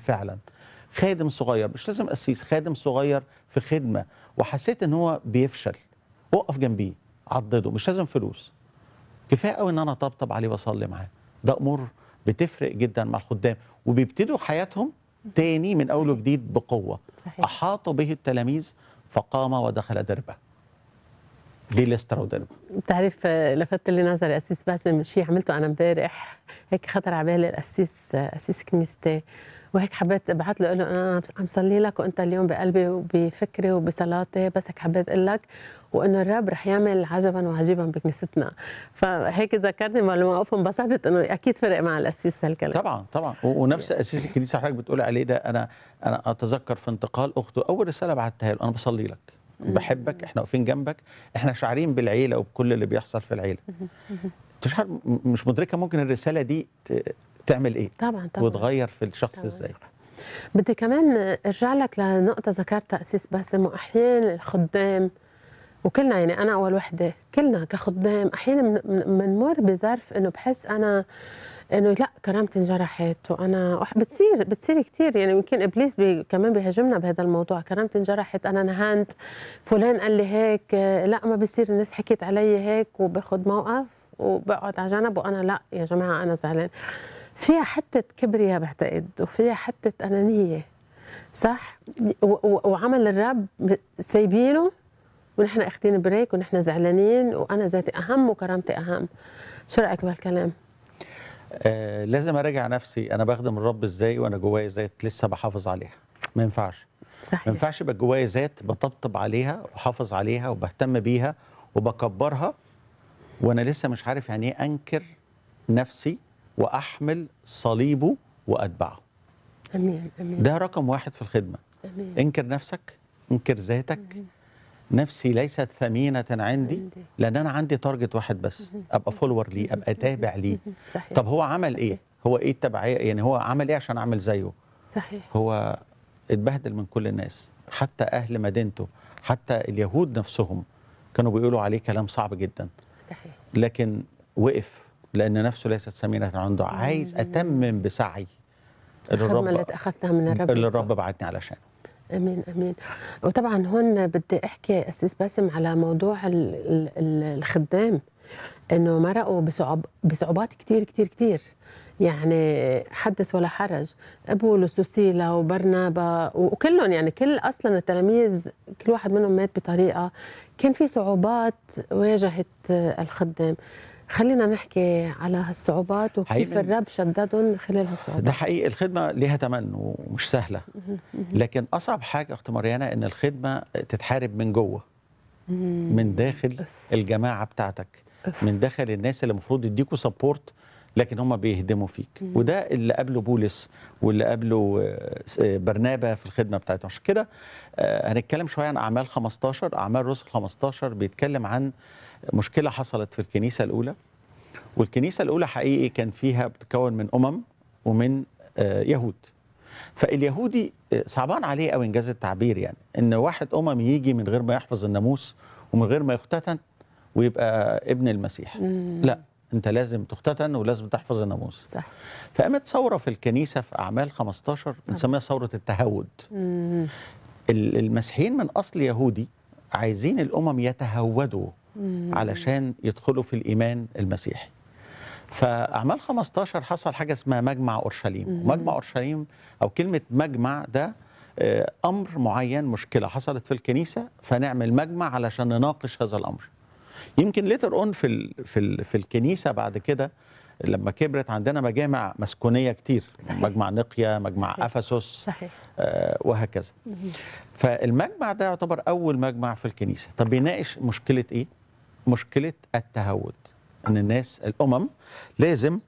فعلا خادم صغير مش لازم قسيس خادم صغير في خدمه وحسيت ان هو بيفشل وقف جنبيه عضده مش لازم فلوس كفايه قوي ان انا طبطب عليه واصلي معاه ده امور بتفرق جدا مع الخدام وبيبتدوا حياتهم تاني من اول وجديد بقوه صحيح. احاط به التلاميذ فقام ودخل دربه دي ليستر ودربه بتعرف آه، لفت لي نظري قسيس باسم شيء عملته انا امبارح هيك خطر على بالي القسيس آه، قسيس كنيستي وهيك حبيت ابعث له اقول له انا عم صلي لك وانت اليوم بقلبي وبفكري وبصلاتي بس هيك حبيت اقول لك وانه الرب رح يعمل عجبا وعجيبا بكنيستنا فهيك ذكرتني مع الموقف انبسطت انه اكيد فرق مع القسيس هالكلام طبعا طبعا و- ونفس اساس الكنيسه اللي حضرتك بتقول عليه ده انا انا اتذكر في انتقال اخته اول رساله بعتها له انا بصلي لك بحبك احنا واقفين جنبك احنا شاعرين بالعيله وبكل اللي بيحصل في العيله انت مش عارف- م- مش مدركه ممكن الرساله دي ت- تعمل ايه طبعا طبعا وتغير في الشخص طبعاً. ازاي بدي كمان ارجع لك لنقطة ذكرتها أسيس باسم وأحيانا الخدام وكلنا يعني أنا أول وحدة كلنا كخدام أحيانا من- من- بنمر بظرف إنه بحس أنا إنه لا كرامتي انجرحت وأنا وح- بتصير بتصير كثير يعني يمكن إبليس بي كمان بيهاجمنا بهذا الموضوع كرامتي انجرحت أنا نهنت فلان قال لي هيك آه، لا ما بصير الناس حكيت علي هيك وباخد موقف وبقعد على جنب وأنا لا يا جماعة أنا زعلان فيها حتة كبرياء بعتقد وفيها حتة أنانية صح و- و- وعمل الرب سايبينه ونحن اخذين بريك ونحن زعلانين وانا ذاتي اهم وكرامتي اهم شو رايك بهالكلام آه لازم اراجع نفسي انا بخدم الرب ازاي وانا جوايا ذات لسه بحافظ عليها ما ينفعش ما صحيح ينفعش يبقى جوايا ذات بطبطب عليها وحافظ عليها وبهتم بيها وبكبرها وانا لسه مش عارف يعني ايه انكر نفسي واحمل صليبه واتبعه امين امين ده رقم واحد في الخدمه امين انكر نفسك انكر ذاتك نفسي ليست ثمينة عندي عندي. لأن أنا عندي تارجت واحد بس أبقى فولور ليه أبقى تابع ليه صحيح طب هو عمل إيه؟ هو إيه التبعية؟ يعني هو عمل إيه عشان أعمل زيه؟ صحيح هو اتبهدل من كل الناس حتى أهل مدينته حتى اليهود نفسهم كانوا بيقولوا عليه كلام صعب جدا صحيح لكن وقف لأن نفسه ليست ثمينة عنده عايز أتمم بسعي اللي الخدمه اللي الرب اخذتها من الرب اللي يسوع. الرب بعتني علشانه امين امين وطبعا هون بدي احكي اسيس باسم على موضوع ال ال ال الخدام انه مرقوا بصعوب بصعوبات كتير كتير كتير يعني حدث ولا حرج بولس وسيلا وبرنابا وكلهم يعني كل اصلا التلاميذ كل واحد منهم مات بطريقه كان في صعوبات واجهت الخدام خلينا نحكي على هالصعوبات وكيف حقيقي من- الرب شددهم خلال هالصعوبات ده حقيقي الخدمة ليها تمن ومش سهلة لكن أصعب حاجة أخت مريانة إن الخدمة تتحارب من جوه من داخل الجماعة بتاعتك من داخل الناس اللي المفروض يديكوا سبورت لكن هم بيهدموا فيك وده اللي قبله بولس واللي قبله آه، س- آه، برنابا في الخدمة بتاعته عشان كده آه، هنتكلم شوية عن أعمال 15 أعمال رسل 15 بيتكلم عن مشكلة حصلت في الكنيسة الأولى والكنيسة الأولى حقيقي كان فيها بتتكون من أمم ومن آه، يهود فاليهودي آه، صعبان عليه قوي انجاز التعبير يعني ان واحد امم يجي من غير ما يحفظ الناموس ومن غير ما يختتن ويبقى ابن المسيح لا انت لازم تختتن ولازم تحفظ الناموس صح فقامت ثوره في الكنيسه في اعمال 15 بنسميها ثوره التهود مم. ال- المسيحيين من اصل يهودي عايزين الامم يتهودوا علشان يدخلوا في الايمان المسيحي فاعمال 15 حصل حاجه اسمها مجمع اورشليم ومجمع اورشليم او كلمه مجمع ده آه، امر معين مشكله حصلت في الكنيسه فنعمل مجمع علشان نناقش هذا الامر يمكن ليتر اون في ال في ال في الكنيسه بعد كده لما كبرت عندنا مجامع مسكونيه كتير صحيح. مجمع نقيا مجمع صحيح. افسس صحيح آه، وهكذا فالمجمع ده يعتبر اول مجمع في الكنيسه طب بيناقش مشكله ايه مشكله التهود ان الناس الامم لازم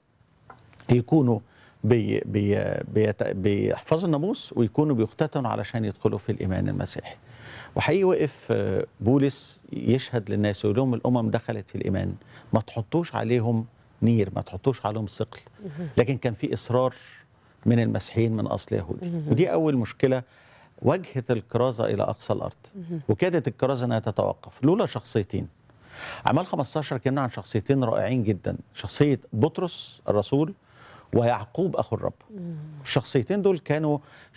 يكونوا بي بي بيت بيحفظوا الناموس ويكونوا بيختتنوا علشان يدخلوا في الايمان المسيحي وحقيقي وقف آه، بولس يشهد للناس ويقول لهم الامم دخلت في الايمان ما تحطوش عليهم نير ما تحطوش عليهم ثقل لكن كان في اصرار من المسيحيين من اصل يهودي ودي اول مشكله واجهت الكرازه الى اقصى الارض وكادت الكرازه انها تتوقف لولا شخصيتين اعمال 15 كنا عن شخصيتين رائعين جدا شخصيه بطرس الرسول ويعقوب اخو الرب الشخصيتين دول كانوا